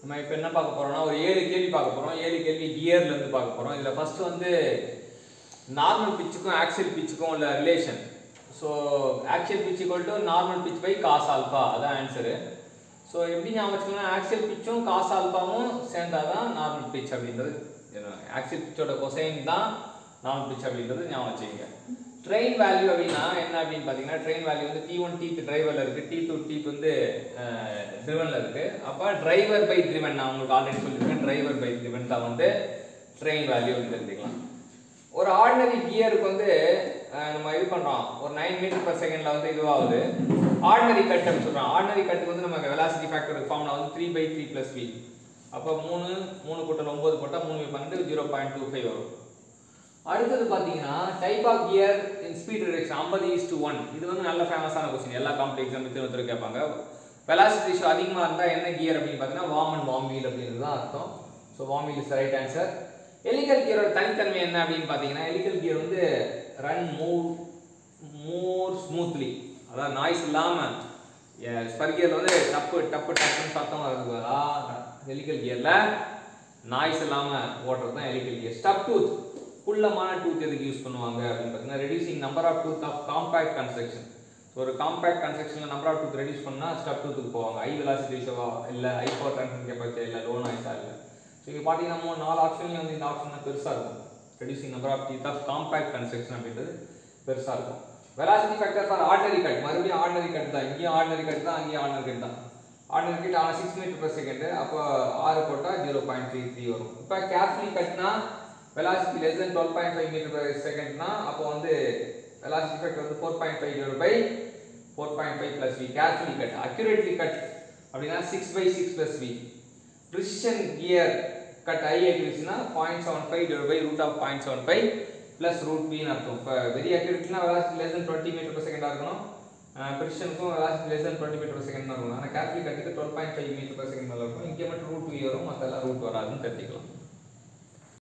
நம்ம இப்போ என்ன பார்க்க போறோம்னா ஒரு ஏழு கேள்வி பார்க்க போறோம் ஏழு கேள்வி கியர்ல இருந்து பார்க்க போறோம் இதுல ஃபர்ஸ்ட் வந்து நார்மல் பிச்சுக்கும் ஆக்சியல் பிச்சுக்கும் உள்ள relation so axial pitch equal to normal pitch by cos alpha அதான் ஆன்சரு ஸோ எப்படி ஞாபகம் வச்சுக்கணும் ஆக்சியல் பிச்சும் காஸ் ஆல்ஃபாவும் சேர்ந்தாதான் நார்மல் பிச் அப்படின்றது ஆக்சியல் பிச்சோட கொசைன் தான் நார்மல் பிச் அப்படின்றது ஞாபகம் வச்சுக்கோங்க ட்ரெயின் வேல்யூ அப்படின்னா என்ன அப்படின்னு பார்த்தீங்கன்னா ட்ரெயின் வேல்யூ வந்து டி ஒன் டீத் டிரைவரில் இருக்குது டி டூ டீத் வந்து ட்ரிவனில் இருக்குது அப்போ டிரைவர் பை ட்ரிவன் நான் உங்களுக்கு ஆல்ரெடி சொல்லியிருக்கேன் டிரைவர் பை ட்ரிவன் தான் வந்து ட்ரெயின் வேல்யூ தெரிஞ்சுக்கலாம் ஒரு ஆர்டினரி கியருக்கு வந்து அஹ், நம்ம இது பண்ணுறோம் ஒரு நைன் மீட்டர் பர் செகண்டில் வந்து இதுவாகுது ஆர்டினரி கட் அப்படின்னு சொல்கிறோம் ஆர்டினரி கட்டுக்கு வந்து நமக்கு வெலாசிட்டி ஃபேக்டர் ஃபார்ம்ல வந்து three by three plus V அப்போ மூணு மூணு கூட்டல் ஒம்பது போட்டால் மூணு பன்னெண்டு ஜீரோ பாயிண்ட் டூ ஃபைவ் வரும் அடுத்தது பார்த்தீங்கன்னா type of gear in speed reduction ஐம்பது இஸ் டு ஒன் இது வந்து நல்ல ஃபேமஸான கொஸ்டின் எல்லா காம்படி எக்ஸாம் திரும்ப திரும்ப கேட்பாங்க வெலாசிட்டி ரேஷியோ அதிகமாக இருந்தால் என்ன கியர் அப்படின்னு பார்த்தீங்கன்னா வார்ம் அண்ட் வார்ம் வீல் அப்படின்றது தான் அர்த்தம் so worm wheel is right answer helical கியரோட தனித்தன்மை என்ன அப்படின்னு பார்த்தீங்கன்னா எலிக்கல் கியர் வந்து ரன் மூவ் மோர் ஸ்மூத்லி அதாவது நாய்ஸ் இல்லாமல் ஸ்பர் கியரில் வந்து டப்பு டப்பு டப்புன்னு சத்தம் வருதுங்களா எலிக்கல் கியரில் நாய்ஸ் இல்லாமல் ஓட்டுறது தான் எலிக்கல் கியர் ஸ்டப் டூத் குள்ளமான டூத் எதுக்கு யூஸ் பண்ணுவாங்க அப்படின்னு பார்த்தீங்கன்னா reducing number of tooth of compact construction so ஒரு காம்பேக்ட் கன்ஸ்ட்ரக்ஷனில் நம்பர் ஆஃப் டூத் ரெடியூஸ் பண்ணால் ஸ்டப் டூத்துக்கு போவாங்க ஐ வெலாசிட்டி ரேஷோவா இல்லை ஐ பவர் ட்ரான்ஸ்ஃபர் கெப்பாசிட்டி இல்லை லோ நாய்ஸா இல்லை ஸோ இங்கே பார்த்தீங்கன்னா மூணு நாலு ஆப்ஷன்லேயும் வந்து இந்த ஆப்ஷன் பெருசாக இருக்கும் reducing number of teeth of compact construction அப்படின்றது பெருசாக இருக்கும் velocity factor for ordinary cut மறுபடியும் ஆர்டினரி கட் தான் இங்கேயும் ஆர்டினரி கட் தான் அங்கேயும் ஆர்டினரி கட் தான் ஆர்டினரி கட் ஆனால் சிக்ஸ் மீட்டர் per செகண்ட் அப்போ ஆறு போட்டால் ஜீரோ பாயிண்ட் த்ரீ த்ரீ வரும் இப்போ கேர்ஃபுல்லி கட்னா velocity less than twelve point five metre per செகண்ட்னா அப்போ வந்து வெலாசிட்டி ஃபேக்டர் வந்து four point five divide by four point five plus V carefully cut accurately cut அப்படின்னா six by six plus V precision gear cut high accuracy-னா point seven five divide by root of point seven five plus root பின்னு அர்த்தம் இப்போ very அக்யூரேட்னா velocity less than twenty metre per செகண்டாக இருக்கணும் ப்ரிசிஷனுக்கும் velocity less than twenty metre per second தான் இருக்கும் ஆனால் கேர்ஃபுல்லி கட்டுக்கு twelve point five metre per second மேலே இருக்கும் இங்கே மட்டும் ரூட் வி வரும் மற்ற எல்லாம் ரூட் வராதுன்னு தெரிஞ்சுக்கலாம்